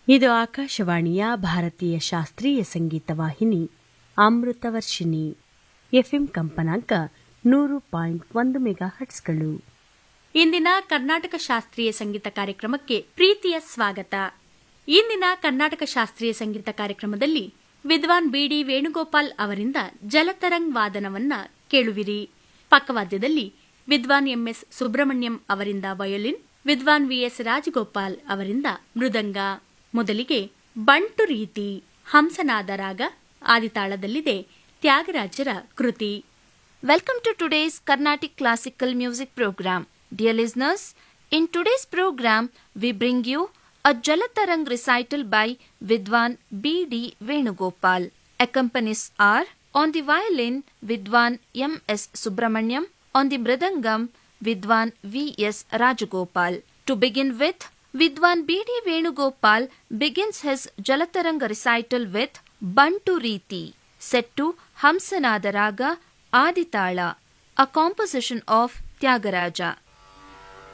ಇದು ಆಕಾಶವಾಣಿಯ ಭಾರತೀಯ ಶಾಸ್ತ್ರೀಯ ಸಂಗೀತ ವಾಹಿನಿ ಅಮೃತವರ್ಷಿಣಿ ಎಫ್ಎಂ ಕಂಪನಾಂಕ ನೂರು ಪಾಯಿಂಟ್ ಒಂದು ಮೆಗಾ ಹಟ್ಸ್ಗಳು ಇಂದಿನ ಕರ್ನಾಟಕ ಶಾಸ್ತ್ರೀಯ ಸಂಗೀತ ಕಾರ್ಯಕ್ರಮಕ್ಕೆ ಪ್ರೀತಿಯ ಸ್ವಾಗತ ಇಂದಿನ ಕರ್ನಾಟಕ ಶಾಸ್ತ್ರೀಯ ಸಂಗೀತ ಕಾರ್ಯಕ್ರಮದಲ್ಲಿ ವಿದ್ವಾನ್ ಬಿಡಿ ವೇಣುಗೋಪಾಲ್ ಅವರಿಂದ ಜಲತರಂಗ್ ವಾದನವನ್ನ ಕೇಳುವಿರಿ ಪಕ್ಕವಾದ್ಯದಲ್ಲಿ ವಿದ್ವಾನ್ ಎಂಎಸ್ ಸುಬ್ರಹ್ಮಣ್ಯಂ ಅವರಿಂದ ವಯೋಲಿನ್ ವಿದ್ವಾನ್ ವಿಎಸ್ ರಾಜಗೋಪಾಲ್ ಅವರಿಂದ ಮೃದಂಗ ಮೊದಲಿಗೆ ಬಂಟು ರೀತಿ ಹಂಸನಾದ ರಾಗ ಆದಿತಾಳದಲ್ಲಿದೆ ತ್ಯಾಗರಾಜರ ಕೃತಿ Welcome to today's Carnatic Classical Music Program. Dear listeners, in today's program, we bring you a Jalatarang recital by Vidwan B.D. Venugopal. Accompanies are on the violin Vidwan M.S. Subramanyam, on the mridangam Vidwan V.S. Rajagopal. To begin with, Vidwan B.D. Venugopal begins his Jalataranga recital with Bantu Riti, set to Hamsanada Raga Aditala, a composition of Tyagaraja.